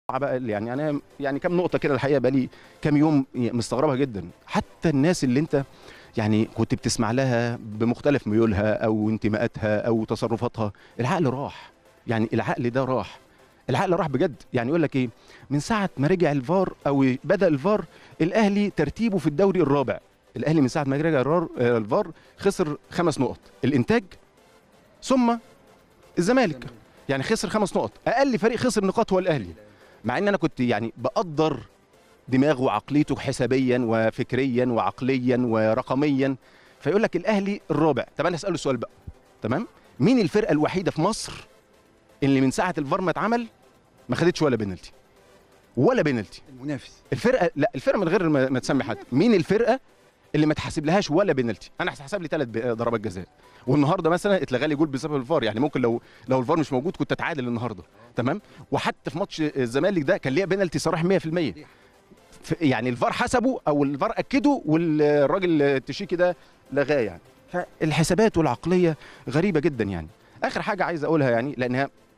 بقى اللي يعني انا يعني كام نقطه كده الحقيقه بقى لي كام يوم مستغربها جدا حتى الناس اللي انت يعني كنت بتسمع لها بمختلف ميولها او انتماءاتها او تصرفاتها العقل راح يعني العقل ده راح العقل راح بجد يعني يقول لك ايه من ساعه ما رجع الفار او بدا الفار الاهلي ترتيبه في الدوري الرابع الاهلي من ساعه ما رجع الرار- آه، الفار خسر خمس نقط الانتاج ثم الزمالك يعني خسر خمس نقط اقل فريق خسر نقاط هو الاهلي مع ان انا كنت يعني بقدر دماغه وعقليته حسابيا وفكريا وعقليا ورقميا فيقول لك الاهلي الرابع طب انا اساله السؤال بقى تمام مين الفرقه الوحيده في مصر اللي من ساعه الفار ما اتعمل ما خدتش ولا بنالتي ولا بنالتي المنافس الفرقه لا الفرقه من غير ما, ما تسمي حد مين الفرقه اللي ما تحسب لهاش ولا بنالتي انا هتحسب لي ثلاث ضربات جزاء والنهارده مثلا اتلغى لي جول بسبب الفار يعني ممكن لو لو الفار مش موجود كنت اتعادل النهارده تمام وحتى في ماتش الزمالك ده كان ليا بنالتي صراحه 100% ف- يعني الفار حسبه او الفار اكده والراجل التشيكي ده لغاه يعني فالحسابات والعقليه غريبه جدا يعني اخر حاجه عايز اقولها يعني لانها